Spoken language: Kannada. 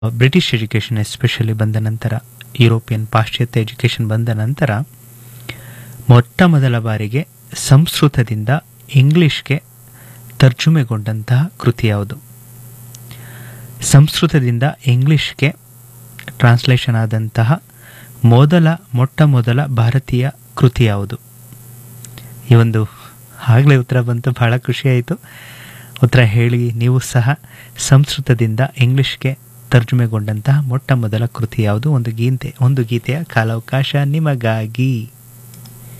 ಬ್ರಿಟಿಷ್ ಎಜುಕೇಷನ್ ಎಸ್ಪೆಷಲಿ ಬಂದ ನಂತರ ಯುರೋಪಿಯನ್ ಪಾಶ್ಚಾತ್ಯ ಎಜುಕೇಷನ್ ಬಂದ ನಂತರ ಮೊಟ್ಟ ಮೊದಲ ಬಾರಿಗೆ ಸಂಸ್ಕೃತದಿಂದ ಇಂಗ್ಲಿಷ್ಗೆ ತರ್ಜುಮೆಗೊಂಡಂತಹ ಕೃತಿ ಯಾವುದು ಸಂಸ್ಕೃತದಿಂದ ಇಂಗ್ಲಿಷ್ಗೆ ಟ್ರಾನ್ಸ್ಲೇಷನ್ ಆದಂತಹ ಮೊದಲ ಮೊಟ್ಟ ಮೊದಲ ಭಾರತೀಯ ಕೃತಿ ಯಾವುದು ಈ ಒಂದು ಆಗಲೇ ಉತ್ತರ ಬಂತು ಬಹಳ ಖುಷಿಯಾಯಿತು ಉತ್ತರ ಹೇಳಿ ನೀವು ಸಹ ಸಂಸ್ಕೃತದಿಂದ ಇಂಗ್ಲಿಷ್ಗೆ ತರ್ಜುಮೆಗೊಂಡಂತಹ ಮೊಟ್ಟ ಮೊದಲ ಕೃತಿ ಯಾವುದು ಒಂದು ಗೀತೆ ಒಂದು ಗೀತೆಯ ಕಾಲಾವಕಾಶ ನಿಮಗಾಗಿ